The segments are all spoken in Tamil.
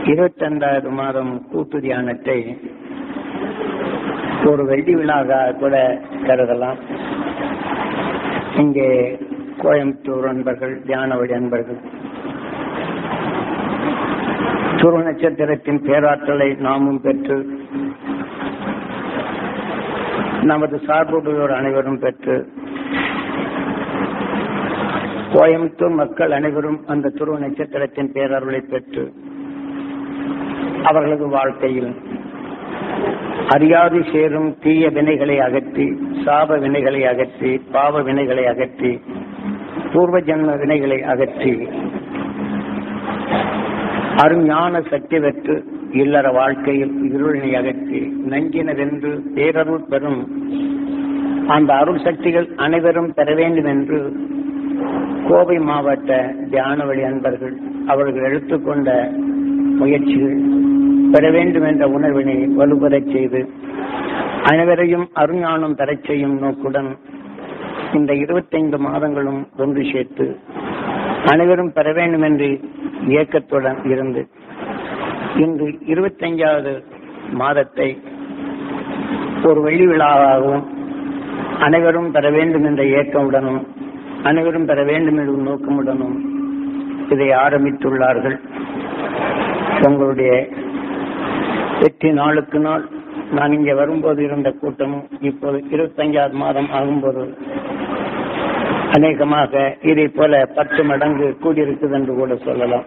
இருபத்தெண்டாவது மாதம் கூட்டு தியானத்தை ஒரு வெள்ளி விழாவாக கூட கருதலாம் இங்கே கோயம்புத்தூர் அன்பர்கள் தியான வழி அன்பர்கள் துருவ நட்சத்திரத்தின் பேராற்றலை நாமும் பெற்று நமது சார்புடையோர் அனைவரும் பெற்று கோயம்புத்தூர் மக்கள் அனைவரும் அந்த துருவ நட்சத்திரத்தின் பேரருளை பெற்று அவர்களது வாழ்க்கையில் அறியாது சேரும் தீய வினைகளை அகற்றி சாப வினைகளை அகற்றி பாவ வினைகளை அகற்றி பூர்வ ஜன்ம வினைகளை அகற்றி அருஞான சக்தி பெற்று இல்லற வாழ்க்கையில் இருளினை அகற்றி நஞ்சினவென்று பேரருள் பெறும் அந்த அருள் சக்திகள் அனைவரும் பெற வேண்டும் என்று கோவை மாவட்ட தியான வழி அன்பர்கள் அவர்கள் எடுத்துக்கொண்ட முயற்சிகள் பெற வேண்டும் என்ற உணர்வினை வலுப்பெறச் செய்து அனைவரையும் அருஞானம் பெறச் செய்யும் நோக்குடன் இந்த இருபத்தைந்து மாதங்களும் ஒன்று சேர்த்து அனைவரும் பெற வேண்டும் என்று இயக்கத்துடன் இருந்து இன்று இருபத்தைந்தாவது மாதத்தை ஒரு வெள்ளி விழாவாகவும் அனைவரும் பெற வேண்டும் என்ற இயக்கமுடனும் அனைவரும் பெற வேண்டும் என்ற நோக்கமுடனும் இதை ஆரம்பித்துள்ளார்கள் உங்களுடைய வெற்றி நாளுக்கு நாள் நான் இங்கே வரும்போது இருந்த கூட்டமும் இப்போது இருபத்தஞ்சாவது மாதம் ஆகும்போது அநேகமாக இதை போல பத்து மடங்கு கூடியிருக்குது என்று கூட சொல்லலாம்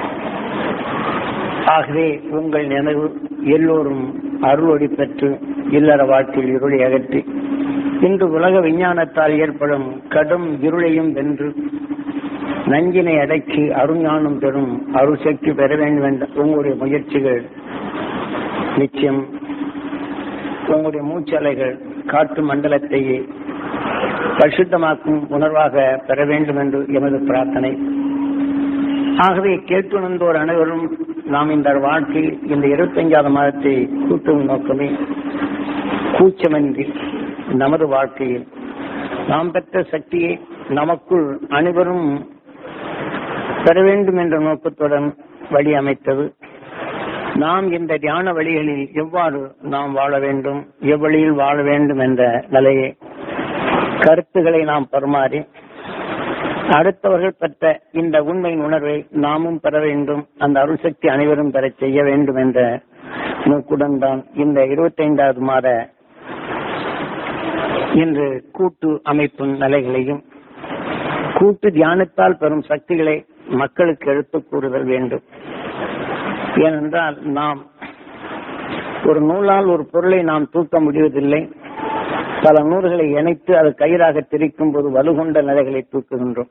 ஆகவே உங்கள் நினைவு எல்லோரும் அருளொடி பெற்று இல்லற வாழ்க்கையில் இருளை அகற்றி இன்று உலக விஞ்ஞானத்தால் ஏற்படும் கடும் இருளையும் வென்று நஞ்சினை அடக்கி அருஞானம் பெறும் அருள் சக்தி பெற வேண்டும் என்ற உங்களுடைய முயற்சிகள் நிச்சயம் உங்களுடைய மூச்சலைகள் காற்று மண்டலத்தையே பரிசுத்தமாக்கும் உணர்வாக பெற வேண்டும் என்று எமது பிரார்த்தனை ஆகவே கேட்டுணர்ந்தோர் அனைவரும் நாம் இந்த வாழ்க்கையில் இந்த இருபத்தஞ்சாவது மாதத்தை கூட்டும் நோக்கமே கூச்சமின்றி நமது வாழ்க்கையில் நாம் பெற்ற சக்தியை நமக்குள் அனைவரும் பெற வேண்டும் என்ற நோக்கத்துடன் வழி அமைத்தது நாம் இந்த தியான வழிகளில் எவ்வாறு நாம் வாழ வேண்டும் எவ்வழியில் வாழ வேண்டும் என்ற நிலையை கருத்துக்களை நாம் பரிமாறி அடுத்தவர்கள் பெற்ற இந்த உண்மையின் உணர்வை நாமும் பெற வேண்டும் அந்த அருள் சக்தி அனைவரும் பெற செய்ய வேண்டும் என்ற நோக்குடன் தான் இந்த இருபத்தைந்தாவது மாத இன்று கூட்டு அமைப்பு நிலைகளையும் கூட்டு தியானத்தால் பெறும் சக்திகளை மக்களுக்கு எடுத்துக் கூறுதல் வேண்டும் ஏனென்றால் நாம் ஒரு நூலால் ஒரு பொருளை நாம் தூக்க முடிவதில்லை பல நூல்களை இணைத்து அது கயிறாக திரிக்கும் போது வலுகொண்ட நிலைகளை தூக்குகின்றோம்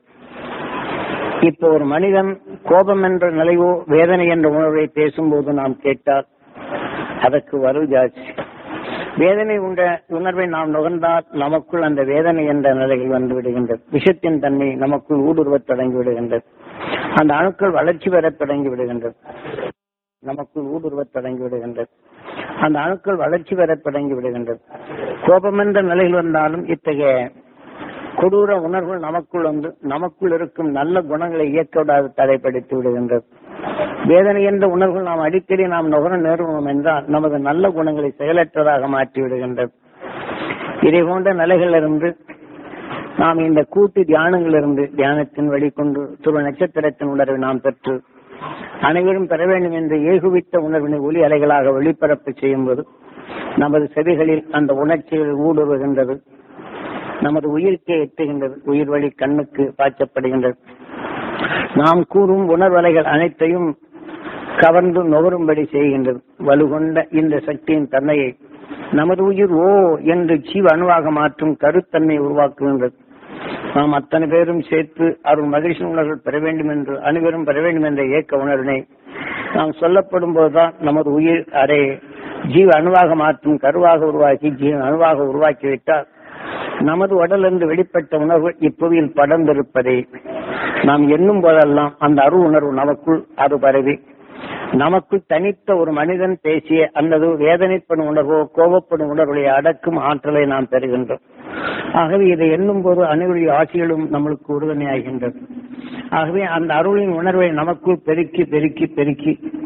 இப்போ ஒரு மனிதன் கோபம் என்ற நிலையோ வேதனை என்ற உணர்வை பேசும்போது நாம் கேட்டால் அதற்கு வலு ஜாஸ்தி வேதனை உண்ட உணர்வை நாம் நுகர்ந்தால் நமக்குள் அந்த வேதனை என்ற நிலையில் வந்து விடுகின்றது விஷத்தின் தன்மை நமக்குள் ஊடுருவத் தொடங்கி விடுகின்றது அந்த அணுக்கள் வளர்ச்சி பெறத் தொடங்கி விடுகின்றது நமக்குள் ஊடுருவத் தொடங்கி விடுகின்றது அந்த அணுக்கள் வளர்ச்சி பெறத் தொடங்கி விடுகின்றது கோபம் என்ற நிலையில் வந்தாலும் இத்தகைய கொடூர உணர்வு நமக்குள் வந்து நமக்குள் இருக்கும் நல்ல குணங்களை இயக்க விடாது தடைப்படுத்தி விடுகின்றது வேதனை என்ற உணர்வு நாம் அடிக்கடி நாம் நுகர நேருவோம் என்றால் நமது நல்ல குணங்களை செயலற்றதாக மாற்றி விடுகின்றது இதை போன்ற நிலைகளிலிருந்து நாம் இந்த கூட்டு தியானங்களிலிருந்து தியானத்தின் வழிகொண்டு துருவ நட்சத்திரத்தின் உணர்வை நாம் பெற்று அனைவரும் பெற வேண்டும் என்று ஏகுவித்த உணர்வினை ஒலி அலைகளாக ஒளிபரப்பு செய்யும்போது நமது செவிகளில் அந்த உணர்ச்சிகள் ஊடுருவுகின்றது நமது உயிருக்கே எட்டுகின்றது உயிர் வழி கண்ணுக்கு பாய்ச்சப்படுகின்றது நாம் கூறும் உணர்வலைகள் அனைத்தையும் கவர்ந்து நுகரும்படி செய்கின்றது வலுகொண்ட இந்த சக்தியின் தன்மையை நமது உயிர் ஓ என்று ஜீவ அணுவாக மாற்றும் கருத்தன்மை உருவாக்குகின்றது நாம் அத்தனை பேரும் சேர்த்து அருள் மகிழ்ச்சி உணர்வுகள் பெற வேண்டும் என்று அனைவரும் பெற வேண்டும் என்ற இயக்க உணர்வினை நாம் சொல்லப்படும் போதுதான் நமது உயிர் அதை ஜீவ அணுவாக மாற்றும் கருவாக உருவாக்கி ஜீவ அணுவாக உருவாக்கிவிட்டால் நமது உடலிருந்து வெளிப்பட்ட உணர்வு இப்புவியில் படர்ந்திருப்பதை நாம் எண்ணும் போதெல்லாம் அந்த அருள் உணர்வு நமக்குள் அது பரவி நமக்குள் தனித்த ஒரு மனிதன் பேசிய அல்லது வேதனைப்படும் உணர்வோ கோபப்படும் உணர்வுகளை அடக்கும் ஆற்றலை நாம் பெறுகின்றோம் ஆகவே இதை எண்ணும் போது அனைவருடைய ஆட்சிகளும் நம்மளுக்கு உறுதுணையாகின்றது ஆகவே அந்த அருளின் உணர்வை நமக்குள் பெருக்கி பெருக்கி பெருக்கி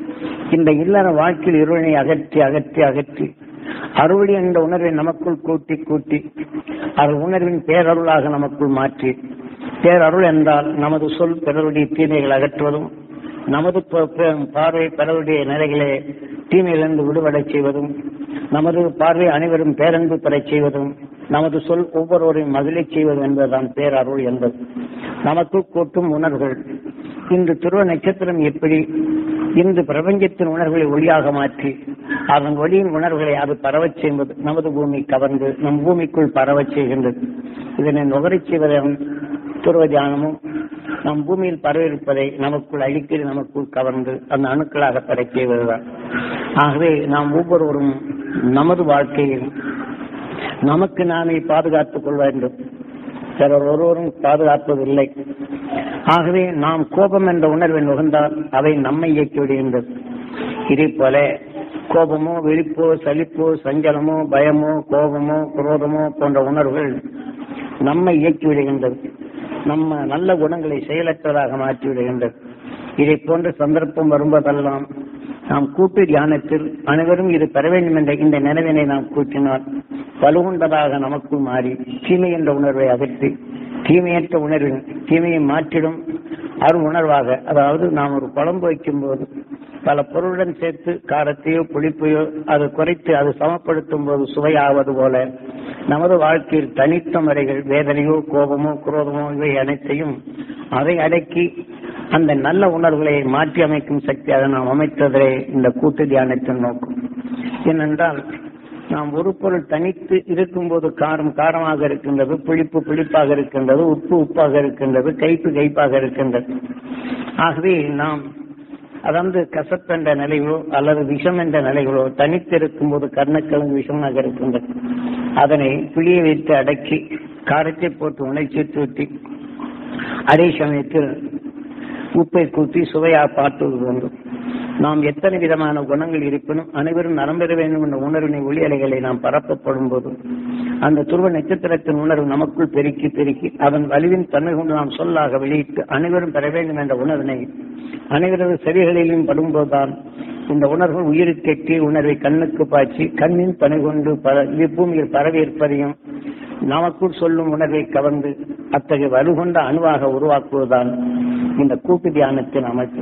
இந்த இல்லற வாழ்க்கையில் இருளை அகற்றி அகற்றி அகற்றி அறுவடை என்ற உணர்வை நமக்குள் கூட்டி கூட்டி அது உணர்வின் பேரருளாக நமக்குள் மாற்றி பேரருள் என்றால் நமது சொல் பிறருடைய தீமைகள் அகற்றுவதும் நமது ப- ப- பார்வை பிறருடைய நிலைகளை தீமையிலிருந்து விடுபடச் செய்வதும் நமது பார்வை அனைவரும் பேரன்பு பெறச் செய்வதும் நமது சொல் ஒவ்வொருவரையும் மகிழச் செய்வது என்பதுதான் பேரருள் என்பது நமக்கு கூட்டும் உணர்வுகள் இன்று துருவ நட்சத்திரம் எப்படி இன்று பிரபஞ்சத்தின் உணர்வுகளை ஒளியாக மாற்றி அதன் ஒளியின் உணர்வுகளை அது பரவச் செய்வது நமது பூமி கவர்ந்து நம் பூமிக்குள் பரவச் செய்கின்றது இதனை நுகரச் செய்வதன் துருவ தியானமும் நம் பூமியில் பரவிருப்பதை நமக்குள் அடிக்கடி நமக்குள் கவர்ந்து அந்த அணுக்களாக பெறச் செய்வதுதான் ஆகவே நாம் ஒவ்வொருவரும் நமது வாழ்க்கையில் நமக்கு நாமே பாதுகாத்துக் கொள்ள வேண்டும் பிறர் ஒருவரும் பாதுகாப்பதில்லை ஆகவே நாம் கோபம் என்ற உணர்வை நுகர்ந்தால் அவை நம்மை இயக்கி விடுகின்றது இதே போல கோபமோ விழிப்போ சலிப்போ சஞ்சலமோ பயமோ கோபமோ குரோதமோ போன்ற உணர்வுகள் நம்மை இயக்கி விடுகின்றது நம்ம நல்ல குணங்களை செயலற்றதாக மாற்றி விடுகின்றது இதை போன்ற சந்தர்ப்பம் வரும்போதெல்லாம் நாம் கூட்டு தியானத்தில் அனைவரும் இது பெற வேண்டும் என்ற இந்த நினைவினை நாம் கூட்டினால் வலுகுண்டதாக நமக்குள் மாறி தீமை என்ற உணர்வை அகற்றி தீமையற்ற உணர்வின் தீமையை மாற்றிடும் அருள் உணர்வாக அதாவது நாம் ஒரு குழம்பு வைக்கும் போது பல பொருளுடன் சேர்த்து காரத்தையோ புளிப்பையோ அது குறைத்து அது சமப்படுத்தும் போது சுவையாவது போல நமது வாழ்க்கையில் தனித்த முறைகள் வேதனையோ கோபமோ குரோதமோ இவை அனைத்தையும் அதை அடக்கி அந்த நல்ல உணர்வுகளை மாற்றி அமைக்கும் சக்தியாக நாம் அமைத்ததே இந்த கூட்டு தியானத்தின் நோக்கம் ஏனென்றால் நாம் ஒரு பொருள் தனித்து இருக்கும்போது காரம் காரமாக இருக்கின்றது புளிப்பு புளிப்பாக இருக்கின்றது உப்பு உப்பாக இருக்கின்றது கைப்பு கைப்பாக இருக்கின்றது ஆகவே நாம் அதாவது கசப்பு என்ற நிலைகளோ அல்லது விஷம் என்ற நிலைகளோ தனித்திருக்கும் போது கர்ணக்கிழங்கு விஷமாக இருக்கின்றது அதனை புளியை வைத்து அடக்கி காரத்தை போட்டு உணர்ச்சி தூட்டி அதே சமயத்தில் உப்பை கூட்டி சுவையா பார்த்துவது வேண்டும் நாம் எத்தனை விதமான குணங்கள் இருப்பினும் அனைவரும் நலம் பெற வேண்டும் என்ற உணர்வினை ஒளி அலைகளை நாம் பரப்பப்படும் போது அந்த துருவ நட்சத்திரத்தின் உணர்வு நமக்குள் பெருக்கி பெருக்கி அதன் வலிவின் தன்மை கொண்டு நாம் சொல்லாக வெளியிட்டு அனைவரும் பெற வேண்டும் என்ற உணர்வினை அனைவரது செவிகளிலும் படும்போதுதான் இந்த உணர்வு உயிருக்கெட்டி உணர்வை கண்ணுக்கு பாய்ச்சி கண்ணின் பணி கொண்டு பர- பூமியில் பரவி இருப்பதையும் நமக்குள் சொல்லும் உணர்வை கவர்ந்து அத்தகைய வலுகொண்ட அணுவாக உருவாக்குவதுதான் இந்த கூட்டு தியானத்தின் அமைப்பு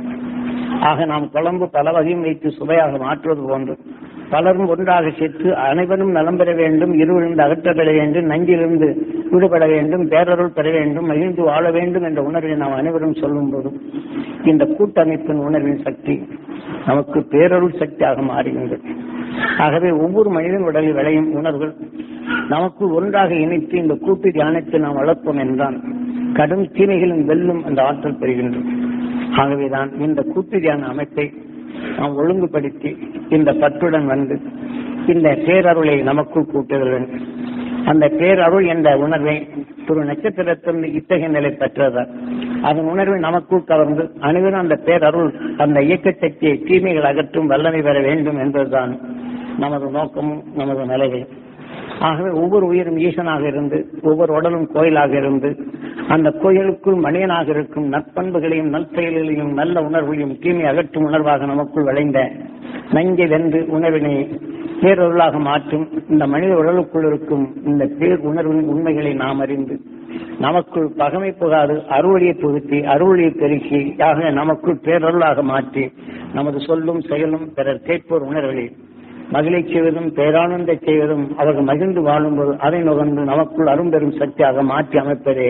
ஆக நாம் குழம்பு பல வகையும் வைத்து சுவையாக மாற்றுவது போன்று பலரும் ஒன்றாக சேர்த்து அனைவரும் நலம் பெற வேண்டும் இருவிலிருந்து அகற்றப்பட வேண்டும் நஞ்சிலிருந்து விடுபட வேண்டும் பேரருள் பெற வேண்டும் மகிழ்ந்து வாழ வேண்டும் என்ற உணர்வை நாம் அனைவரும் சொல்லும் போது இந்த கூட்டமைப்பின் உணர்வின் சக்தி நமக்கு பேரருள் சக்தியாக மாறுகின்றது ஆகவே ஒவ்வொரு மனிதன் உடலில் விளையும் உணர்வுகள் நமக்கு ஒன்றாக இணைத்து இந்த கூட்டு தியானத்தை நாம் வளர்ப்போம் என்றால் கடும் தீமைகளும் வெல்லும் அந்த ஆற்றல் பெறுகின்றோம் ஆகவேதான் இந்த கூட்டு தியான அமைப்பை நாம் ஒழுங்குபடுத்தி இந்த பற்றுடன் வந்து இந்த பேரருளை நமக்குள் கூட்டுதல் வேண்டும் அந்த பேரருள் என்ற உணர்வை ஒரு நட்சத்திரத்திலிருந்து இத்தகைய நிலை பெற்றதால் அதன் உணர்வை நமக்குள் கவர்ந்து அனைவரும் அந்த பேரருள் அந்த இயக்க சக்தியை தீமைகள் அகற்றும் வல்லமை பெற வேண்டும் என்பதுதான் நமது நோக்கமும் நமது நிலைகளும் ஆகவே ஒவ்வொரு உயிரும் ஈசனாக இருந்து ஒவ்வொரு உடலும் கோயிலாக இருந்து அந்த கோயிலுக்குள் மனிதனாக இருக்கும் நற்பண்புகளையும் நற்செயல்களையும் நல்ல உணர்வையும் தீமை அகற்றும் உணர்வாக நமக்குள் விளைந்த நஞ்சை வென்று உணர்வினை பேரொருளாக மாற்றும் இந்த மனித உடலுக்குள் இருக்கும் இந்த பேர் உணர்வின் உண்மைகளை நாம் அறிந்து நமக்குள் பகமை புகாது அறுவழியை புகுத்தி அறுவழியை பெருக்கி ஆக நமக்குள் பேரொருளாக மாற்றி நமது சொல்லும் செயலும் பிறர் கேட்போர் உணர்வுகளை மகிழச் செய்வதும் பேரானந்த செய்வதும் அவர்கள் மகிழ்ந்து வாழும்போது அதை நுகர்ந்து நமக்குள் அரும்பெரும் சக்தியாக மாற்றி அமைப்பதே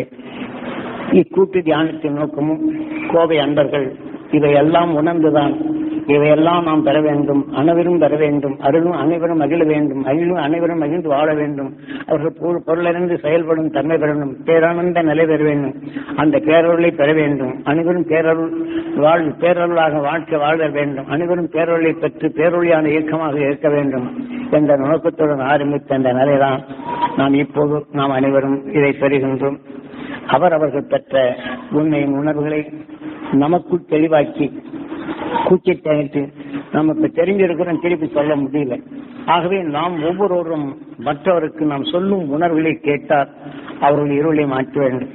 இக்கூட்டு தியானத்தின் நோக்கமும் கோவை அன்பர்கள் இவையெல்லாம் உணர்ந்துதான் இவையெல்லாம் நாம் பெற வேண்டும் அனைவரும் பெற வேண்டும் அருளும் அனைவரும் மகிழ வேண்டும் அகிலும் அனைவரும் மகிழ்ந்து வாழ வேண்டும் அவர்கள் பொருள் பொருளறிந்து செயல்படும் தன்மை பெறணும் பேரானந்த நிலை பெற வேண்டும் அந்த பேரருளை பெற வேண்டும் அனைவரும் பேரருள் வாழ் பேரருளாக வாழ்க்கை வாழ வேண்டும் அனைவரும் பேரருளை பெற்று பேரொழியான இயக்கமாக இருக்க வேண்டும் என்ற நோக்கத்துடன் ஆரம்பித்த இந்த நிலைதான் நாம் இப்போது நாம் அனைவரும் இதை பெறுகின்றோம் அவர் அவர்கள் பெற்ற உண்மையின் உணர்வுகளை நமக்குள் தெளிவாக்கி கூச்சை தவிர்த்து நம்ம இப்ப தெரிஞ்சிருக்கிறோம் திருப்பி சொல்ல முடியல ஆகவே நாம் ஒவ்வொருவரும் மற்றவருக்கு நாம் சொல்லும் உணர்வுகளை கேட்டால் அவர்கள் இருளை மாற்ற வேண்டும்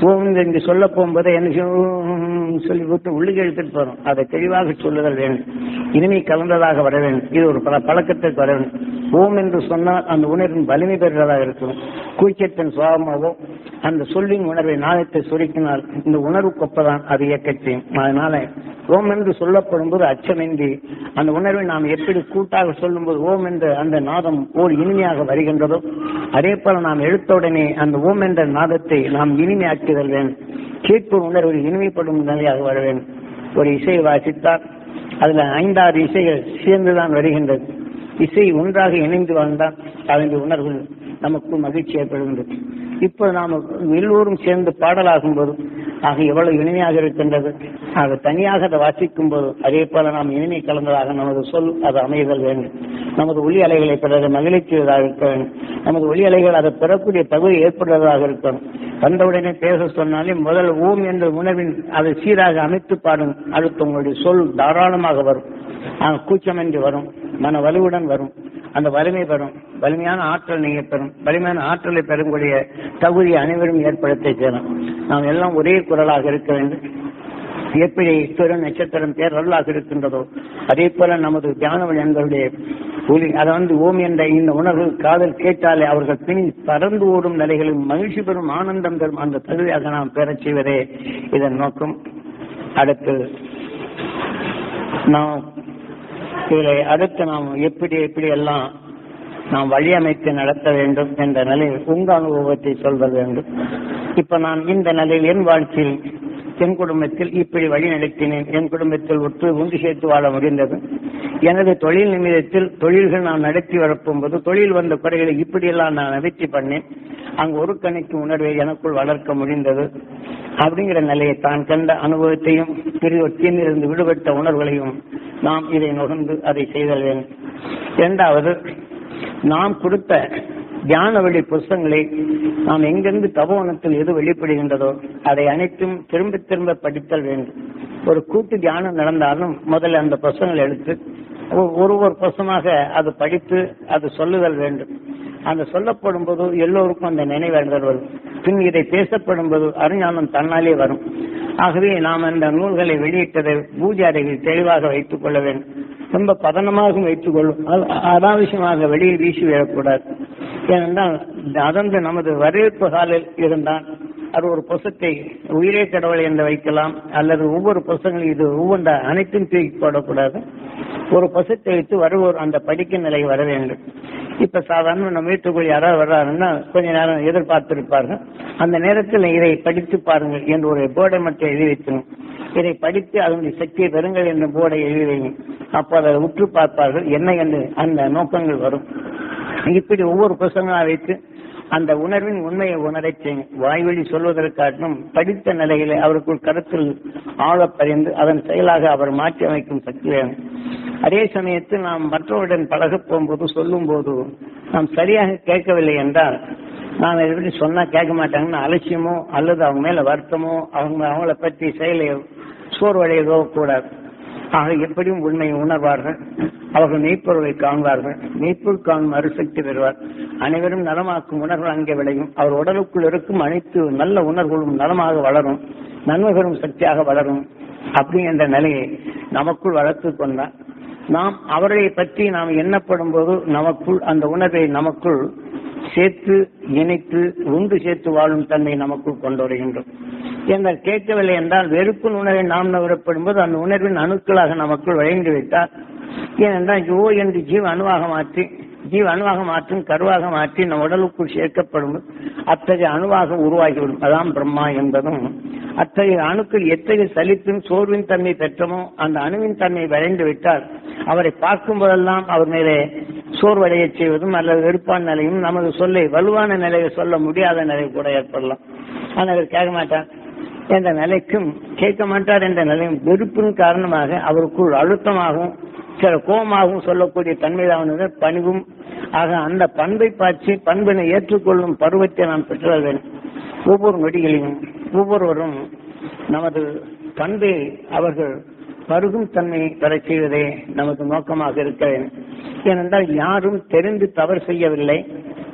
ஓம் என்று சொல்ல போகும்போது என்ன செய்யும் சொல்லி விட்டு உள்ளுக்கு எடுத்துட்டு போறோம் அதை தெளிவாக சொல்லுதல் வேண்டும் இனிமை கலந்ததாக வர வேண்டும் இது ஒரு பல பழக்கத்திற்கு வர வேண்டும் ஓம் என்று சொன்னால் அந்த உணர்வின் வலிமை பெறுவதாக இருக்கும் கூச்சத்தின் சுவாபமாவோ அந்த சொல்லின் உணர்வை நாளத்தை சுருக்கினால் இந்த உணர்வுக்கு ஒப்பதான் அது இயக்கத்தையும் அதனால ஓம் என்று சொல்லப்படும் போது அச்சமின்றி அந்த உணர்வை நாம் எப்படி கூட்டாக சொல்லும்போது ஓம் என்ற அந்த நாதம் ஓர் இனிமையாக வருகின்றதோ அதே போல நாம் எடுத்தவுடனே அந்த ஓம் என்ற நாதத்தை நாம் இனிமையாக்குதல் வேண்டும் கேட்பு உணர்வு இனிமைப்படும் நிலையாக வர வேண்டும் ஒரு இசையை வாசித்தால் அதுல ஐந்தாறு இசைகள் சேர்ந்துதான் வருகின்றது இசை ஒன்றாக இணைந்து வாழ்ந்தால் அதன் உணர்வு நமக்கு மகிழ்ச்சி ஏற்படுகின்றது இப்போ நாம் எல்லோரும் சேர்ந்து பாடலாகும் போது ஆக எவ்வளவு இனிமையாக இருக்கின்றது ஆக தனியாக அதை வாசிக்கும் போது அதே போல நாம் இனிமை கலந்ததாக நமது சொல் அது அமைதல் வேண்டும் நமது ஒளி அலைகளை பெற மகிழ்ச்சியதாக இருக்க வேண்டும் நமது ஒளி அலைகள் அதை பெறக்கூடிய தகுதி ஏற்படுவதாக இருக்கணும் வந்தவுடனே பேச சொன்னாலே முதல் ஓம் என்ற உணர்வின் அதை சீராக அமைத்து பாடும் அடுத்து உங்களுடைய சொல் தாராளமாக வரும் ஆக கூச்சமின்றி வரும் மன வலுவுடன் வரும் அந்த வலிமை பெறும் வலிமையான ஆற்றல் நீங்க பெறும் வலிமையான ஆற்றலை பெறக்கூடிய தகுதி அனைவரும் ஏற்படுத்த செய்யலாம் நாம் எல்லாம் ஒரே குரலாக இருக்க வேண்டும் எப்படி திரு நட்சத்திரம் பேரல்லாக இருக்கின்றதோ அதே போல நமது தியானவழி என்பவருடைய ஒளி அதை வந்து ஓம் என்ற இந்த உணர்வு காதல் கேட்டாலே அவர்கள் பின் பறந்து ஓடும் நிலைகளில் மகிழ்ச்சி பெறும் ஆனந்தம் பெறும் அந்த தகுதியாக நாம் பெறச் செய்வதே இதன் நோக்கம் அடுத்து நாம் இதில் அடுத்து நாம் எப்படி எப்படி எல்லாம் நாம் வழியமைத்து நடத்த வேண்டும் என்ற நிலையில் உங்க அனுபவத்தை சொல்வது வேண்டும் இப்ப நான் இந்த நிலையில் என் வாழ்க்கையில் என் குடும்பத்தில் இப்படி வழி நடத்தினேன் என் குடும்பத்தில் ஒற்று ஒன்று சேர்த்து வாழ முடிந்தது எனது தொழில் நிமிடத்தில் தொழில்கள் நான் நடத்தி வரப்போகும்போது தொழில் வந்த குறைகளை இப்படியெல்லாம் நான் நிவர்த்தி பண்ணேன் அங்கு ஒரு கணிக்கு உணர்வை எனக்குள் வளர்க்க முடிந்தது அப்படிங்கிற நிலையை தான் கண்ட அனுபவத்தையும் பிரிவொற்றியிலிருந்து விடுபட்ட உணர்வுகளையும் நாம் இதை நுகர்ந்து அதை செய்தல் வேண்டும் இரண்டாவது நாம் கொடுத்த தியான வழி புஸ்தங்களை நாம் எங்கிருந்து தபோவனத்தில் எது வெளிப்படுகின்றதோ அதை அனைத்தும் திரும்ப திரும்ப படித்தல் வேண்டும் ஒரு கூட்டு தியானம் நடந்தாலும் முதல்ல அந்த புஸ்தகங்களை எடுத்து ஒ- ஒரு ஒரு புஸ்தமாக அது படித்து அது சொல்லுதல் வேண்டும் அந்த சொல்லப்படும் போது எல்லோருக்கும் அந்த நினைவேண்டல் வரும் பின் இதை பேசப்படும் போது அருஞானம் தன்னாலே வரும் ஆகவே நாம் அந்த நூல்களை வெளியிட்டதை பூஜை அறையில் தெளிவாக வைத்துக் கொள்ள வேண்டும் ரொம்ப பதனமாக வைத்துக் கொள்ளும் அது அனாவசியமாக வெளியே வீசி விடக்கூடாது ஏனென்றால் அதன்று நமது வரவேற்பு காலில் இருந்தால் அது ஒரு புசத்தை உயிரே கடவுளை என்று வைக்கலாம் அல்லது ஒவ்வொரு புசங்களும் இது ஒவ்வொன்ற அனைத்தும் தூக்கி போடக்கூடாது ஒரு புசத்தை வைத்து வருவோர் அந்த படிக்கும் நிலை வர வேண்டும் இப்ப சாதாரண நம்ம வீட்டுக்குள் யாராவது வர்றாருன்னா கொஞ்ச நேரம் எதிர்பார்த்திருப்பார்கள் அந்த நேரத்தில் இதை படித்து பாருங்கள் என்று ஒரு போர்டை மட்டும் எழுதி வைக்கணும் இதை படித்து அதனுடைய சக்தியை பெறுங்கள் என்ற போர்டை எழுதி வைங்க அப்போ அதை உற்று பார்ப்பார்கள் என்ன என்று அந்த நோக்கங்கள் வரும் இப்படி ஒவ்வொரு புத்தகங்களாக வைத்து அந்த உணர்வின் உண்மையை உணரச் செய்யும் வாய்வழி சொல்வதற்காட்டிலும் படித்த நிலையிலே அவருக்குள் கருத்தில் ஆழப் பறிந்து அதன் செயலாக அவர் மாற்றி அமைக்கும் சக்தி வேணும் அதே சமயத்தில் நாம் மற்றவருடன் பழகப் போகும்போது சொல்லும் போது நாம் சரியாக கேட்கவில்லை என்றால் நான் இதை பற்றி சொன்னா கேட்க மாட்டாங்கன்னு அலட்சியமோ அல்லது அவங்க மேல வருத்தமோ அவங்க அவங்கள பற்றி செயலை சோர்வடையதோ கூடாது ஆக எப்படியும் உண்மையை உணர்வார்கள் அவர்கள் மெய்ப்பொருளை காண்பார்கள் மெய்ப்பொருள் காணும் அருசக்தி பெறுவார் அனைவரும் நலமாக்கும் உணர்வு அங்கே விளையும் அவர் உடலுக்குள் இருக்கும் அனைத்து நல்ல உணர்வுகளும் நலமாக வளரும் நன்மை பெறும் சக்தியாக வளரும் அப்படிங்கிற நிலையை நமக்குள் வளர்த்து கொண்டார் நாம் அவர்களை பற்றி நாம் எண்ணப்படும் போது நமக்குள் அந்த உணர்வை நமக்குள் சேர்த்து இணைத்து ஒன்று சேர்த்து வாழும் தன்மை நமக்குள் கொண்டு வருகின்றோம் என்றால் கேட்கவில்லை என்றால் வெறுப்பின் உணர்வை நாம் நுகரப்படும் போது அந்த உணர்வின் அணுக்களாக நமக்குள் விளைந்து விட்டால் ஏனென்றால் யோ என்று ஜீவ அணுவாக மாற்றி ஜீவ அணுவாக மாற்றும் கருவாக மாற்றி நம் உடலுக்குள் சேர்க்கப்படும் போது அத்தகைய அணுவாக உருவாகிவிடும் அதான் பிரம்மா என்பதும் அத்தகைய அணுக்கள் எத்தகைய சலிப்பின் சோர்வின் தன்மை பெற்றமோ அந்த அணுவின் தன்மை விளைந்து விட்டால் அவரை பார்க்கும் போதெல்லாம் அவர் மேலே சோர்வடைய செய்வதும் அல்லது வெறுப்பான நிலையும் நமது சொல்லை வலுவான நிலையை சொல்ல முடியாத நிலை கூட ஏற்படலாம் ஆனால் அவர் கேட்க மாட்டார் என்ற நிலைக்கும் கேட்க மாட்டார் என்ற நிலையும் வெறுப்பின் காரணமாக அவருக்குள் அழுத்தமாகவும் சில கோபமாகவும் சொல்லக்கூடிய தன்மையானது பணிவும் ஆக அந்த பண்பை பாய்ச்சி பண்பினை ஏற்றுக்கொள்ளும் பருவத்தை நாம் பெற்ற வேண்டும் ஒவ்வொரு நொடிகளையும் ஒவ்வொருவரும் நமது பண்பை அவர்கள் பருகும் தன்மையை பெறச் செய்வதே நமது நோக்கமாக இருக்க வேண்டும் ஏனென்றால் யாரும் தெரிந்து தவறு செய்யவில்லை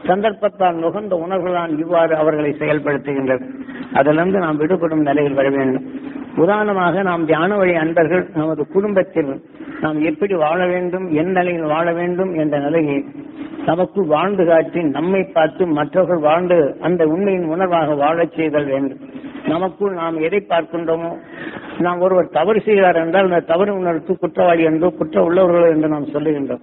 சந்தர்ப்பத்தால் நுகர்ந்த உணர்வுதான் இவ்வாறு அவர்களை செயல்படுத்துகின்றது அதிலிருந்து நாம் விடுபடும் நிலையில் வர வேண்டும் உதாரணமாக நாம் தியான வழி அன்பர்கள் நமது குடும்பத்தில் நாம் எப்படி வாழ வேண்டும் என் நிலையில் வாழ வேண்டும் என்ற நிலையை நமக்கு வாழ்ந்து காட்டி நம்மை பார்த்து மற்றவர்கள் வாழ்ந்து அந்த உண்மையின் உணர்வாக வாழச் செய்தல் வேண்டும் நமக்குள் நாம் எதை பார்க்கின்றோமோ நாம் ஒருவர் தவறு செய்கிறார் என்றால் அந்த தவறு உணர்வுக்கு குற்றவாளி என்றோ குற்ற உள்ளவர்கள் என்று நாம் சொல்லுகின்றோம்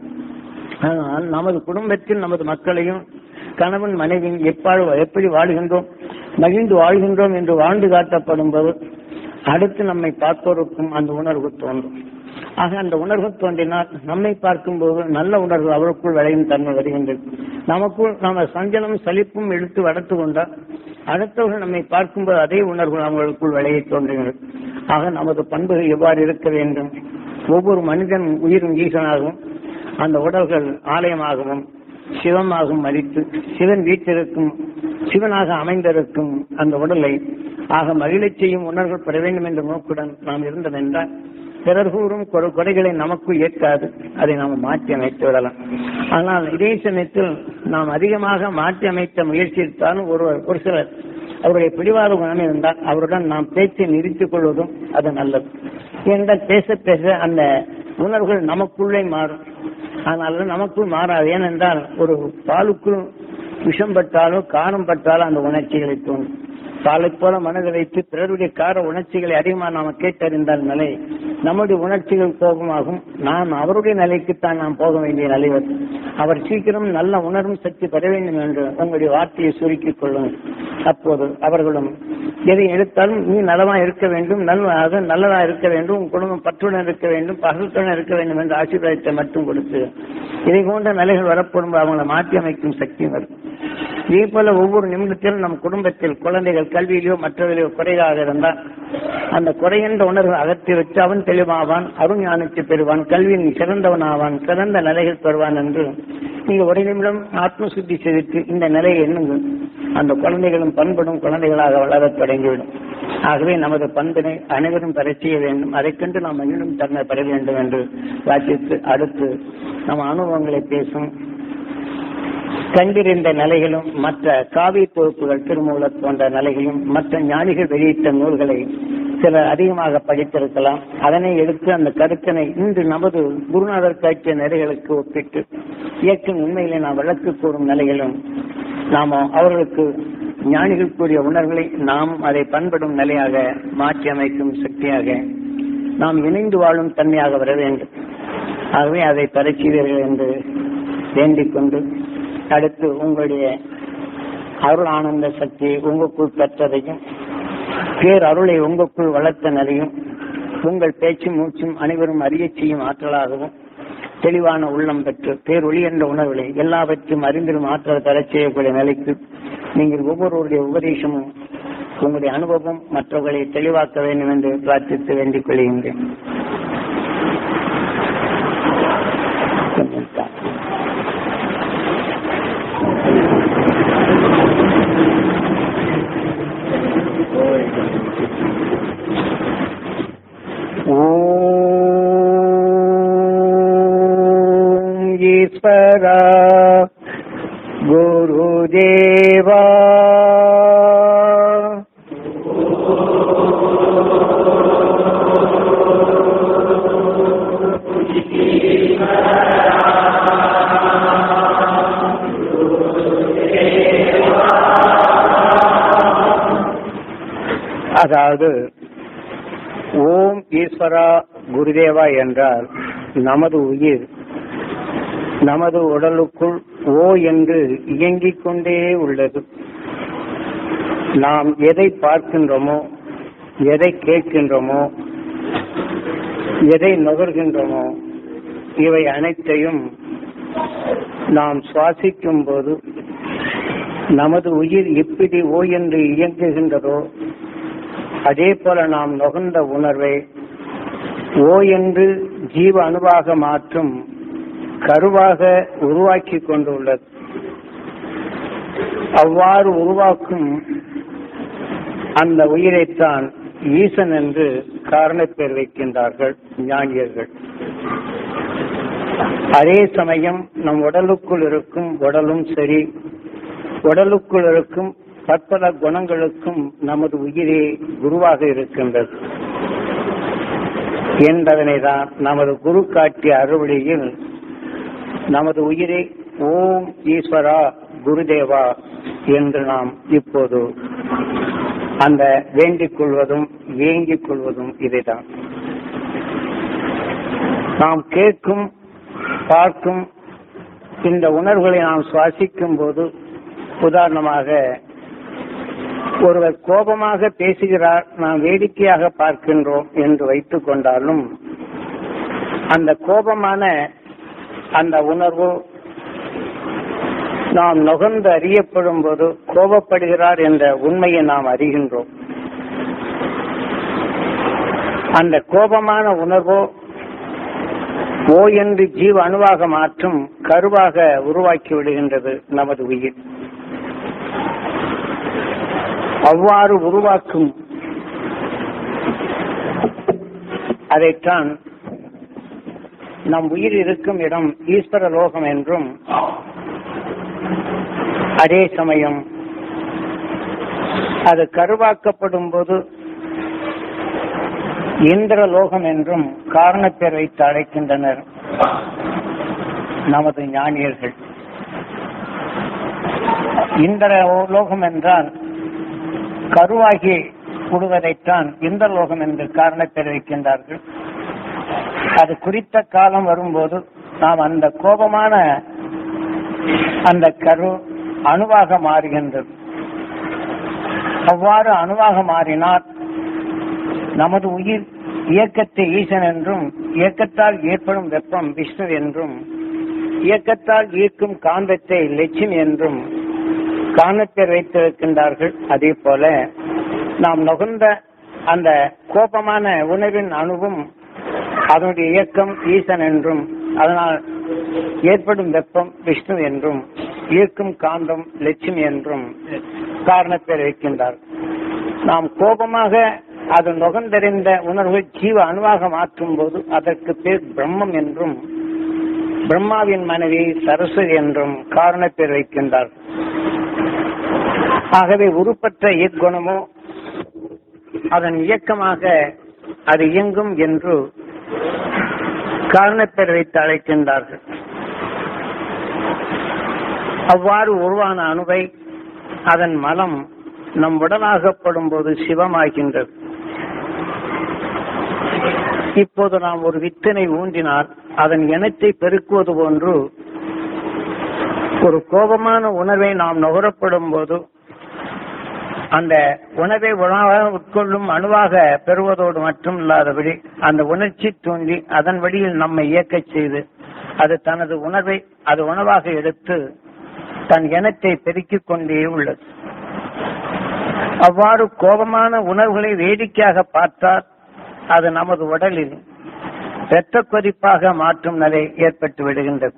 ஆனால் நமது குடும்பத்தில் நமது மக்களையும் கணவன் மனைவியும் எப்பாடு எப்படி வாழுகின்றோம் மகிழ்ந்து வாழ்கின்றோம் என்று வாழ்ந்து காட்டப்படும் போது அடுத்து நம்மை பார்ப்போருக்கும் அந்த உணர்வு தோன்றும் ஆக அந்த உணர்வு தோன்றினால் நம்மை பார்க்கும்போது நல்ல உணர்வு அவருக்குள் விளையும் தன்மை வருகின்றது நமக்குள் நாம சஞ்சலம் சலிப்பும் எடுத்து வளர்த்து கொண்டால் அடுத்தவர்கள் நம்மை பார்க்கும்போது அதே உணர்வு அவர்களுக்குள் விளைய தோன்றுகிறது ஆக நமது பண்புகள் எவ்வாறு இருக்க வேண்டும் ஒவ்வொரு மனிதன் உயிரும் ஈசனாகவும் அந்த உடல்கள் ஆலயமாகவும் சிவமாகவும் மதித்து சிவன் வீட்டிற்கும் சிவனாக அமைந்திருக்கும் அந்த உடலை ஆக மகிழச் செய்யும் உணர்வுகள் பெற வேண்டும் என்ற நோக்குடன் நாம் இருந்தோம் என்றால் பிறர் கூறும் கொ- குறைகளை நமக்குள் ஏற்காது அதை நாம் மாற்றி அமைத்து விடலாம் ஆனால் இதே சமயத்தில் நாம் அதிகமாக மாற்றி அமைத்த முயற்சி எடுத்தாலும் ஒரு ஒரு சிலர் அவருடைய பிடிவாத குணம் இருந்தால் அவருடன் நாம் பேச்சை நிறுத்திக் கொள்வதும் அது நல்லது ஏனென்றால் பேச பேச அந்த உணர்வுகள் நமக்குள்ளே மாறும் ஆனால் நமக்குள் மாறாது ஏனென்றால் ஒரு பாலுக்குள் விஷம் பட்டாலோ காரம் பட்டாலோ அந்த உணர்ச்சிகளை தோன்றும் பாலை போல மனதை வைத்து பிறருடைய கார உணர்ச்சிகளை அதிகமாக நாம கேட்டறிந்தால் நிலை நம்முடைய உணர்ச்சிகள் கோபமாகும் நாம் அவருடைய நிலைக்குத்தான் நாம் போக வேண்டிய நிலை வரும் அவர் சீக்கிரம் நல்ல உணர்வும் சக்தி பெற வேண்டும் என்று உங்களுடைய வார்த்தையை சுருக்கிக் கொள்ளுங்கள் அப்போது அவர்களும் எதை எடுத்தாலும் நீ நலமா இருக்க வேண்டும் நல்லதாக நல்லதா இருக்க வேண்டும் உன் குடும்பம் பற்றுடன் இருக்க வேண்டும் பகத்துடன் இருக்க வேண்டும் என்ற ஆசீர்வாதத்தை மட்டும் கொடுத்து இதை போன்ற நிலைகள் வரப்படும் அவங்களை மாற்றி அமைக்கும் சக்தி வரும் இதே போல ஒவ்வொரு நிமிடத்திலும் நம் குடும்பத்தில் குழந்தைகள் கல்வியிலோ மற்றதிலோ குறையாக இருந்தால் அந்த குறைகின்ற உணர்வு அகற்றி வச்சு அவன் தெளிவாவான் அருண் ஞானத்தை பெறுவான் கல்வியில் சிறந்தவன் ஆவான் சிறந்த நிலைகள் பெறுவான் என்று நீங்க ஒரு நிமிடம் ஆத்ம சுத்தி செய்துட்டு இந்த நிலையை எண்ணுங்கள் அந்த குழந்தைகளும் பண்படும் குழந்தைகளாக வளரத் தொடங்கிவிடும் ஆகவே நமது பண்பினை அனைவரும் பெறச் செய்ய வேண்டும் அதைக் கண்டு நாம் மீண்டும் தன்மை பெற வேண்டும் என்று வாசித்து அடுத்து நம் அனுபவங்களை பேசும் கண்டிருந்த நிலைகளும் மற்ற காவி தொகுப்புகள் திருமூலர் போன்ற நிலைகளும் மற்ற ஞானிகள் வெளியிட்ட நூல்களை சிலர் அதிகமாக படித்திருக்கலாம் அதனை எடுத்து அந்த கருத்தினை இன்று நமது குருநாதர் காட்டிய நிலைகளுக்கு ஒப்பிட்டு இயற்கையின் உண்மையிலே நாம் விளக்கு கூறும் நிலைகளும் நாம அவர்களுக்கு ஞானிகள் கூறிய உணர்வுகளை நாம் அதை பண்படும் நிலையாக மாற்றி அமைக்கும் சக்தியாக நாம் இணைந்து வாழும் தன்மையாக வர வேண்டும் ஆகவே அதை பெறச் செய்வீர்கள் என்று வேண்டிக் கொண்டு அடுத்து உங்களுடைய அருள் ஆனந்த சக்தி உங்களுக்குள் பெற்றதையும் பேர் அருளை உங்களுக்குள் வளர்த்த நிலையும் உங்கள் பேச்சும் மூச்சும் அனைவரும் அறியச் செய்யும் ஆற்றலாகவும் தெளிவான உள்ளம் பெற்று பேரொளி என்ற உணர்வுகளை எல்லாவற்றையும் அறிந்திடும் ஆற்றல் பெறச் செய்யக்கூடிய நிலைக்கு நீங்கள் ஒவ்வொருவருடைய உபதேசமும் உங்களுடைய அனுபவம் மற்றவர்களை தெளிவாக்க வேண்டும் என்று பிரார்த்தித்து வேண்டிக் கொள்கின்றேன் கொஞ்சம் தா- ஓம் ஈஸ்வரா குருதேவா அதாவது ஓம் ஈஸ்வரா குருதேவா என்றால் நமது உயிர் நமது உடலுக்குள் ஓ என்று இயங்கிக் கொண்டே உள்ளது நாம் எதை பார்க்கின்றோமோ எதை கேட்கின்றோமோ எதை நுகர்கின்றோமோ இவை அனைத்தையும் நாம் சுவாசிக்கும் போது நமது உயிர் எப்படி ஓ என்று இயங்குகின்றதோ அதே போல நாம் நுகர்ந்த உணர்வை ஓ என்று ஜீவ அணுவாக மாற்றும் கருவாக உருவாக்கி கொண்டுள்ளது அவ்வாறு உருவாக்கும் அந்த உயிரைத்தான் ஈசன் என்று காரணப்பேர் வைக்கின்றார்கள் ஞானியர்கள் அதே சமயம் நம் உடலுக்குள் இருக்கும் உடலும் சரி உடலுக்குள் இருக்கும் பற்பல குணங்களுக்கும் நமது உயிரே குருவாக இருக்கின்றது என்பதனை தான் நமது குரு காட்டிய அறுவடையில் நமது உயிரை ஓம் ஈஸ்வரா குருதேவா என்று நாம் இப்போது அந்த வேண்டிக் கொள்வதும் வேங்கிக் கொள்வதும் இதைதான் நாம் கேட்கும் பார்க்கும் இந்த உணர்வுகளை நாம் சுவாசிக்கும் போது உதாரணமாக ஒருவர் கோபமாக பேசுகிறார் நாம் வேடிக்கையாக பார்க்கின்றோம் என்று வைத்துக் கொண்டாலும் அந்த கோபமான அந்த உணர்வு நாம் நுகர்ந்து அறியப்படும் போது கோபப்படுகிறார் என்ற உண்மையை நாம் அறிகின்றோம் அந்த கோபமான உணர்வோ ஓ என்று ஜீவ அணுவாக மாற்றும் கருவாக உருவாக்கி விடுகின்றது நமது உயிர் அவ்வாறு உருவாக்கும் அதைத்தான் நம் உயிர் இருக்கும் இடம் ஈஸ்வர லோகம் என்றும் அதே சமயம் அது கருவாக்கப்படும் போது இந்திர லோகம் என்றும் காரணப்பேர் வைத்து அழைக்கின்றனர் நமது ஞானியர்கள் இந்திர லோகம் என்றால் கருவாகி விடுவதைத்தான் இந்திர லோகம் என்று காரணப்பேர் வைக்கின்றார்கள் அது குறித்த காலம் வரும்போது நாம் அந்த கோபமான அந்த கரு அணுவாக மாறுகின்றது அவ்வாறு அணுவாக மாறினால் நமது உயிர் இயக்கத்தை ஈசன் என்றும் இயக்கத்தால் ஏற்படும் வெப்பம் விஷ்ணு என்றும் இயக்கத்தால் ஈர்க்கும் காந்தத்தை லட்சுமி என்றும் காரணப்பேர் வைத்திருக்கின்றார்கள் அதே போல நாம் நுகர்ந்த அந்த கோபமான உணவின் அணுவும் அதனுடைய இயக்கம் ஈசன் என்றும் அதனால் ஏற்படும் வெப்பம் விஷ்ணு என்றும் ஈர்க்கும் காந்தம் லட்சுமி என்றும் காரணப்பேர் வைக்கின்றார் நாம் கோபமாக அது நுகர்ந்தறிந்த உணர்வு ஜீவ அணுவாக மாற்றும் போது அதற்கு பேர் பிரம்மம் என்றும் பிரம்மாவின் மனைவி சரஸ்வதி என்றும் காரணப்பேர் வைக்கின்றார் ஆகவே உருப்பற்ற இக்குணமோ அதன் இயக்கமாக அது இயங்கும் என்று காரணப்பேர் வைத்து அழைக்கின்றார்கள் அவ்வாறு உருவான அணுவை அதன் மலம் நம் உடலாகப்படும் போது சிவமாகின்றது இப்போது நாம் ஒரு வித்தினை ஊன்றினால் அதன் இனத்தை பெருக்குவது போன்று ஒரு கோபமான உணர்வை நாம் நுகரப்படும் போது அந்த உணவை உணவாக உட்கொள்ளும் அணுவாக பெறுவதோடு மட்டும் இல்லாதபடி அந்த உணர்ச்சி தூண்டி அதன் வழியில் நம்மை இயக்கச் செய்து அது தனது உணர்வை அது உணவாக எடுத்து தன் இனத்தை பெருக்கிக் கொண்டே உள்ளது அவ்வாறு கோபமான உணர்வுகளை வேடிக்கையாக பார்த்தால் அது நமது உடலில் இரத்த கொதிப்பாக மாற்றும் நிலை ஏற்பட்டு விடுகின்றது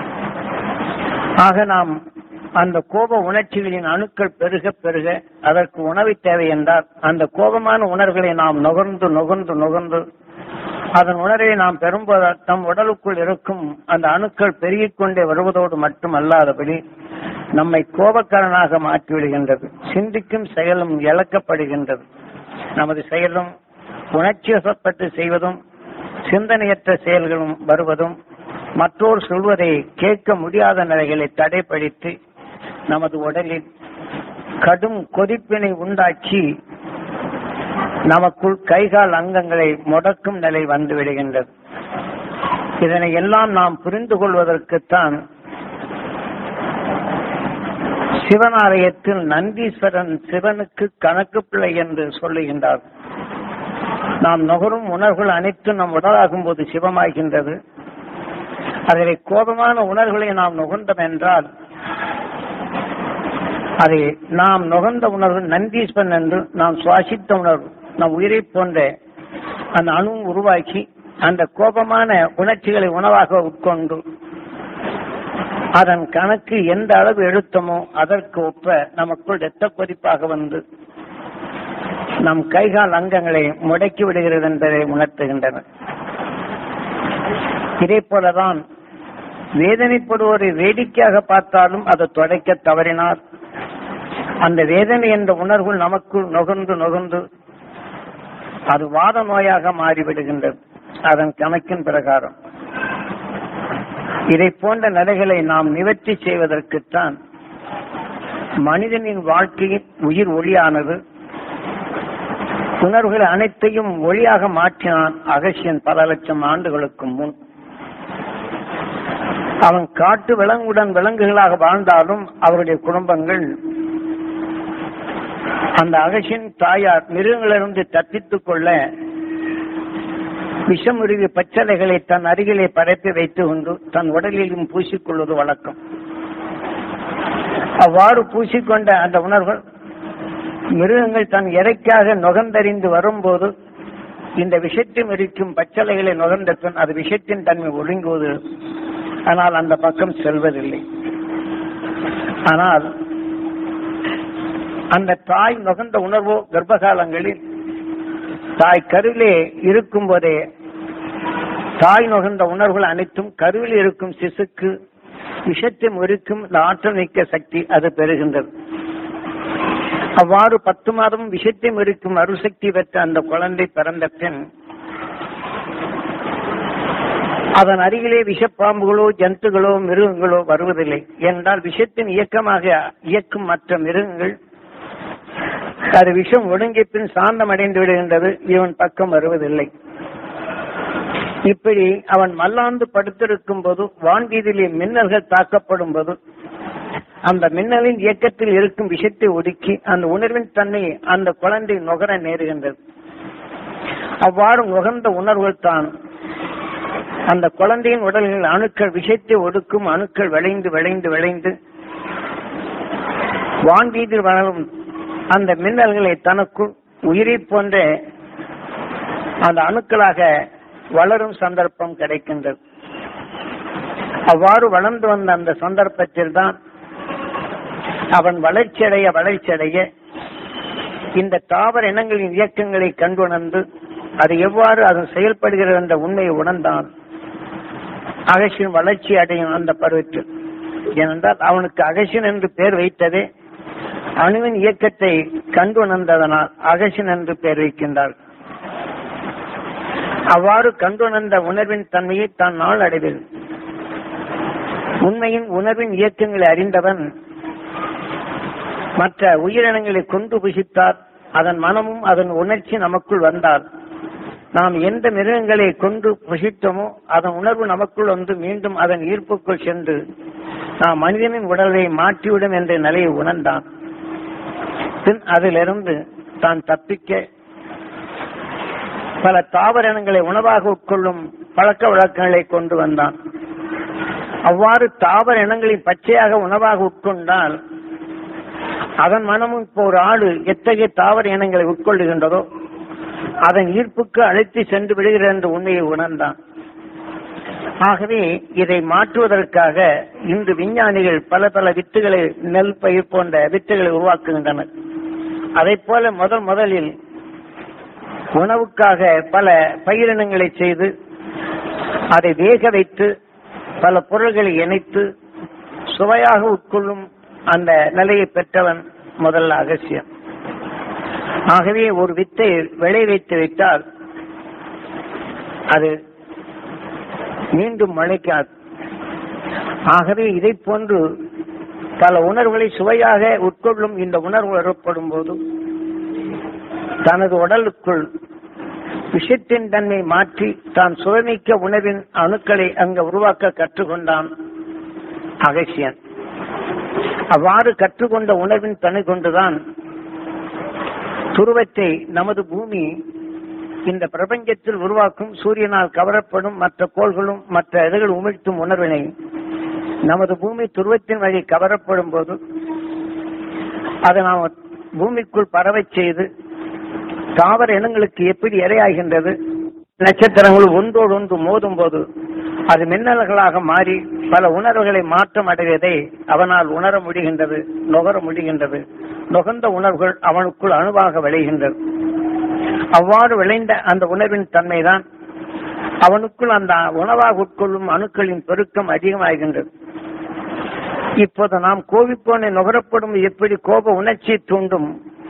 ஆக நாம் அந்த கோப உணர்ச்சிகளின் அணுக்கள் பெருக பெருக அதற்கு உணவு தேவை என்றால் அந்த கோபமான உணர்வுகளை நாம் நுகர்ந்து நுகர்ந்து நுகர்ந்து அதன் உணர்வை நாம் பெறும்போது நம் உடலுக்குள் இருக்கும் அந்த அணுக்கள் பெருகிக் கொண்டே வருவதோடு மட்டும் அல்லாதபடி நம்மை கோபக்காரனாக மாற்றிவிடுகின்றது சிந்திக்கும் செயலும் இழக்கப்படுகின்றது நமது செயலும் உணர்ச்சி வசப்பட்டு செய்வதும் சிந்தனையற்ற செயல்களும் வருவதும் மற்றோர் சொல்வதை கேட்க முடியாத நிலைகளை தடைப்படுத்தி நமது உடலில் கடும் கொதிப்பினை உண்டாக்கி நமக்குள் கைகால் அங்கங்களை முடக்கும் நிலை வந்து விடுகின்றது இதனை எல்லாம் நாம் புரிந்து கொள்வதற்குத்தான் சிவனாலயத்தில் நந்தீஸ்வரன் சிவனுக்கு கணக்கு பிள்ளை என்று சொல்லுகின்றார் நாம் நுகரும் உணர்வுகள் அனைத்தும் நம் உடலாகும் போது சிவமாகின்றது அதிலே கோபமான உணர்வுகளை நாம் நுகர்ந்தோம் என்றால் அதை நாம் நுகர்ந்த உணர்வு நந்தீஸ்வரன் என்று நாம் சுவாசித்த உணர்வு நம் உயிரை போன்ற அந்த அணு உருவாக்கி அந்த கோபமான உணர்ச்சிகளை உணவாக உட்கொண்டு அதன் கணக்கு எந்த அளவு எடுத்தோமோ அதற்கு ஒப்ப நமக்குள் இரத்த கொதிப்பாக வந்து நம் கைகால் அங்கங்களை முடக்கி விடுகிறது என்பதை உணர்த்துகின்றனர் இதே போலதான் வேதனைப்படுவோரை வேடிக்கையாக பார்த்தாலும் அதை தொடைக்க தவறினார் அந்த வேதனை என்ற உணர்வு நமக்குள் நுகர்ந்து நுகர்ந்து அது வாத நோயாக மாறிவிடுகின்றது அதன் கணக்கின் பிரகாரம் இதை போன்ற நிலைகளை நாம் நிவர்த்தி செய்வதற்குத்தான் மனிதனின் வாழ்க்கையின் உயிர் ஒளியானது உணர்வுகள் அனைத்தையும் ஒளியாக மாற்றினான் அகசியன் பல லட்சம் ஆண்டுகளுக்கு முன் அவன் காட்டு விலங்குடன் விலங்குகளாக வாழ்ந்தாலும் அவருடைய குடும்பங்கள் அந்த அகசியின் தாயார் மிருகங்களிலிருந்து தப்பித்துக் கொள்ள விஷமுருவி பச்சளைகளை தன் அருகிலே பரப்பி வைத்துக் கொண்டு தன் உடலிலும் பூசிக்கொள்வது வழக்கம் அவ்வாறு பூசிக்கொண்ட அந்த உணர்வுகள் மிருகங்கள் தன் இறைக்காக நுகர்ந்தறிந்து வரும்போது இந்த விஷத்தை இருக்கும் பச்சளைகளை நுகர்ந்த பின் அது விஷத்தின் தன்மை ஒழுங்குவது ஆனால் அந்த பக்கம் செல்வதில்லை ஆனால் அந்த தாய் நுகர்ந்த உணர்வோ கர்ப்பகாலங்களில் தாய் கருவிலே இருக்கும் போதே தாய் நுகர்ந்த உணர்வுகள் அனைத்தும் கருவில் இருக்கும் சிசுக்கு விஷத்தை முறிக்கும் இந்த ஆற்றல் மிக்க சக்தி அது பெறுகின்றது அவ்வாறு பத்து மாதம் விஷத்தை முறிக்கும் அருசக்தி பெற்ற அந்த குழந்தை பிறந்த பின் அதன் அருகிலே விஷப்பாம்புகளோ ஜந்துகளோ மிருகங்களோ வருவதில்லை என்றால் விஷத்தின் இயக்கமாக இயக்கும் மற்ற மிருகங்கள் அது விஷம் ஒடுங்கிய பின் சாந்தம் அடைந்து விடுகின்றது இவன் பக்கம் வருவதில்லை இப்படி அவன் மல்லாந்து படுத்திருக்கும் போது வான்வீதியிலே மின்னல்கள் தாக்கப்படும் போது அந்த மின்னலின் இயக்கத்தில் இருக்கும் விஷத்தை ஒடுக்கி அந்த உணர்வின் தன்மை அந்த குழந்தை நுகர நேருகின்றது அவ்வாறு நுகர்ந்த உணர்வுகள் தான் அந்த குழந்தையின் உடலில் அணுக்கள் விஷத்தை ஒடுக்கும் அணுக்கள் விளைந்து விளைந்து விளைந்து வான்வீதியில் வளரும் அந்த மின்னல்களை தனக்குள் உயிரை போன்ற அந்த அணுக்களாக வளரும் சந்தர்ப்பம் கிடைக்கின்றது அவ்வாறு வளர்ந்து வந்த அந்த சந்தர்ப்பத்தில் தான் அவன் வளர்ச்சியடைய வளர்ச்சியடைய இந்த தாவர இனங்களின் இயக்கங்களை கண்டுணர்ந்து அது எவ்வாறு அது செயல்படுகிறது என்ற உண்மையை உணர்ந்தான் அகசின் வளர்ச்சி அடையும் அந்த பருவத்தில் ஏனென்றால் அவனுக்கு அகசின் என்று பெயர் வைத்ததே அணுவின் இயக்கத்தை கண்டுணர்ந்ததனால் அகசின் என்று பெயர் வைக்கின்றார் அவ்வாறு கண்டுணர்ந்த உணர்வின் தன்மையை தான் நாள் அடைவில் உண்மையின் உணர்வின் இயக்கங்களை அறிந்தவன் மற்ற உயிரினங்களை கொண்டு புசித்தார் அதன் மனமும் அதன் உணர்ச்சி நமக்குள் வந்தால் நாம் எந்த மிருகங்களை கொண்டு புசித்தோமோ அதன் உணர்வு நமக்குள் வந்து மீண்டும் அதன் ஈர்ப்புக்குள் சென்று நாம் மனிதனின் உடலை மாற்றிவிடும் என்ற நிலையை உணர்ந்தான் பின் அதிலிருந்து தான் தப்பிக்க பல தாவரங்களை உணவாக உட்கொள்ளும் பழக்க வழக்கங்களை கொண்டு வந்தான் அவ்வாறு தாவர இனங்களின் பச்சையாக உணவாக உட்கொண்டால் அதன் மனமும் இப்போ ஒரு ஆடு எத்தகைய தாவர இனங்களை உட்கொள்ளுகின்றதோ அதன் ஈர்ப்புக்கு அழைத்து சென்று விடுகிறது என்ற உண்மையை உணர்ந்தான் ஆகவே இதை மாற்றுவதற்காக இன்று விஞ்ஞானிகள் பல பல வித்துகளை நெல் பயிர் போன்ற வித்துகளை உருவாக்குகின்றனர் அதை போல முதல் முதலில் உணவுக்காக பல பயிரினங்களை செய்து அதை வேக வைத்து பல பொருள்களை இணைத்து சுவையாக உட்கொள்ளும் அந்த நிலையை பெற்றவன் முதல் அகசியம் ஆகவே ஒரு வித்தை விளை வைத்து விட்டால் அது மீண்டும் மழைக்காது ஆகவே இதை போன்று பல உணர்வுகளை சுவையாக உட்கொள்ளும் இந்த உணர்வு ஏற்படும் போது தனது உடலுக்குள் விஷத்தின் தன்மை மாற்றி தான் சுவைமிக்க உணவின் அணுக்களை அங்கு உருவாக்க கற்றுக்கொண்டான் அகசியன் அவ்வாறு கற்றுக்கொண்ட உணர்வின் தன்னை கொண்டுதான் துருவத்தை நமது பூமி இந்த பிரபஞ்சத்தில் உருவாக்கும் சூரியனால் கவரப்படும் மற்ற கோள்களும் மற்ற இதுகள் உமிழ்த்தும் உணர்வினை நமது பூமி துருவத்தின் வழி கவரப்படும் போது அதை நாம் பூமிக்குள் பரவச் செய்து தாவர இனங்களுக்கு எப்படி இரையாகின்றது நட்சத்திரங்கள் ஒன்றோடு ஒன்று மோதும் போது அது மின்னல்களாக மாறி பல உணர்வுகளை மாற்றம் அடைவதை அவனால் உணர முடிகின்றது நுகர முடிகின்றது நுகர்ந்த உணர்வுகள் அவனுக்குள் அணுவாக விளைகின்றது அவ்வாறு விளைந்த அந்த உணர்வின் தன்மைதான் அவனுக்குள் அந்த உணவாக உட்கொள்ளும் அணுக்களின் பெருக்கம் அதிகமாகின்றது இப்போது நாம் கோவிப்போனை நுகரப்படும் எப்படி கோப உணர்ச்சி தூண்டும்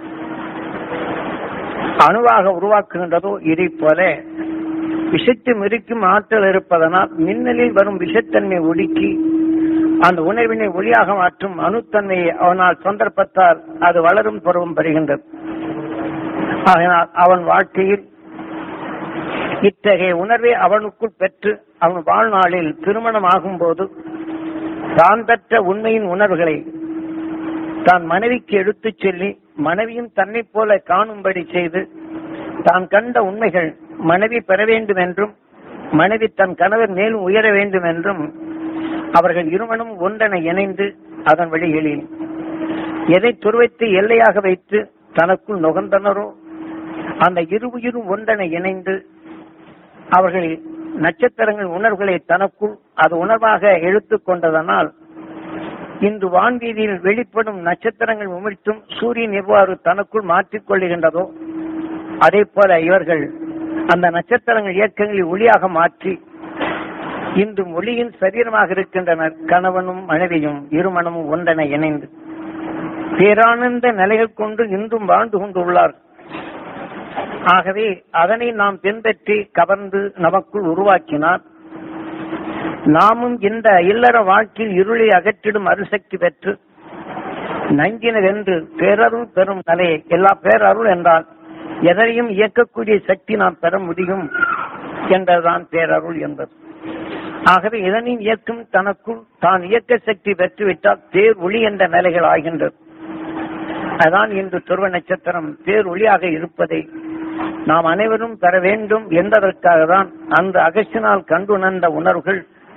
அணுவாக உருவாக்குகின்றதோ இதை போல விஷத்தை மெரிக்கும் ஆற்றல் இருப்பதனால் மின்னலில் வரும் விஷத்தன்மை ஒடுக்கி அந்த உணர்வினை ஒளியாக மாற்றும் அணுத்தன்மையை அவனால் சந்தர்ப்பத்தால் அது வளரும் பருவம் பெறுகின்றது ஆகையினால் அவன் வாழ்க்கையில் இத்தகைய உணர்வை அவனுக்குள் பெற்று அவன் வாழ்நாளில் திருமணம் ஆகும்போது தான் பெற்ற உண்மையின் உணர்வுகளை தான் மனைவிக்கு எடுத்துச் சொல்லி மனைவியும் தன்னைப் போல காணும்படி செய்து தான் கண்ட உண்மைகள் மனைவி பெற வேண்டும் என்றும் மனைவி தன் கணவர் மேலும் உயர வேண்டும் என்றும் அவர்கள் இருவனும் ஒன்றென இணைந்து அதன் வழிகளில் எதை துருவைத்து எல்லையாக வைத்து தனக்குள் நுகர்ந்தனரோ அந்த இரு உயிரும் ஒன்றென இணைந்து அவர்கள் நட்சத்திரங்கள் உணர்வுகளை தனக்குள் அது உணர்வாக எடுத்துக் கொண்டதனால் இன்று வான்வீதியில் வெளிப்படும் நட்சத்திரங்கள் உமிழ்த்தும் சூரியன் எவ்வாறு தனக்குள் மாற்றிக் கொள்ளுகின்றதோ அதே போல இவர்கள் அந்த நட்சத்திரங்கள் இயக்கங்களை ஒளியாக மாற்றி இன்று ஒளியின் சரீரமாக இருக்கின்றனர் கணவனும் மனைவியும் இருமணமும் ஒன்றென இணைந்து பேரானந்த நிலைகள் கொண்டு இன்றும் வாழ்ந்து கொண்டுள்ளார் ஆகவே அதனை நாம் பின்பற்றி கவர்ந்து நமக்குள் உருவாக்கினார் நாமும் இந்த இல்லற வாழ்க்கையில் இருளை அகற்றிடும் அருசக்தி பெற்று நஞ்சினர் என்று பேரருள் பெறும் நிலையை எல்லா பேரருள் என்றால் எதனையும் இயக்கக்கூடிய சக்தி நாம் பெற முடியும் என்றதுதான் பேரருள் என்பது ஆகவே இதனையும் இயக்கும் தனக்குள் தான் இயக்க சக்தி பெற்றுவிட்டால் பேர் ஒளி என்ற நிலைகள் ஆகின்றது அதான் இன்று துருவ நட்சத்திரம் பேர் ஒளியாக இருப்பதை நாம் அனைவரும் பெற வேண்டும் என்பதற்காக தான் அந்த அகசினால் கண்டுணர்ந்த உணர்வுகள்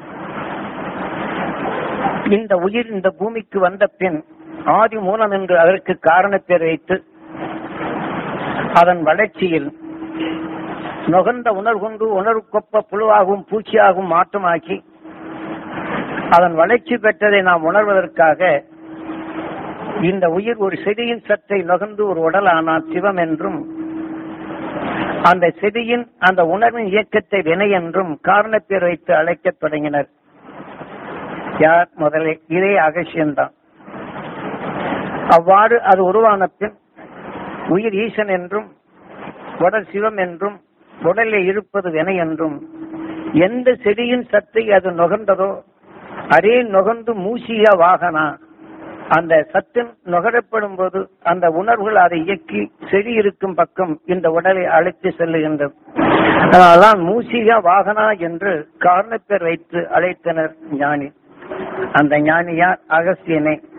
இந்த உயிர் இந்த பூமிக்கு வந்த பின் ஆதி மூலம் என்று அதற்கு காரணப்பேர் வைத்து அதன் வளர்ச்சியில் நுகர்ந்த உணர்கொண்டு உணர்வுக்கொப்ப புழுவாகவும் பூச்சியாகவும் மாற்றமாக்கி அதன் வளர்ச்சி பெற்றதை நாம் உணர்வதற்காக இந்த உயிர் ஒரு செடியின் சத்தை நுகர்ந்து ஒரு உடல் ஆனால் சிவம் என்றும் அந்த செடியின் அந்த உணர்வின் இயக்கத்தை வினை என்றும் காரணப்பேர் வைத்து அழைக்கத் தொடங்கினர் யார் முதலே இதே அகசியம்தான் அவ்வாறு அது உருவான பின் உயிர் ஈசன் என்றும் உடல் சிவம் என்றும் உடலில் இருப்பது வினை என்றும் எந்த செடியின் சத்தை அது நுகர்ந்ததோ அதே நுகர்ந்து மூசியா வாகனா அந்த சத்தின் நுகரப்படும் போது அந்த உணர்வுகள் அதை இயக்கி செடி இருக்கும் பக்கம் இந்த உடலை அழைத்து செல்லுகின்றது அதனால்தான் மூசிகா வாகனா என்று காரணப்பேர் வைத்து அழைத்தனர் ஞானி அந்த ஞானியார் அகஸ்தியனை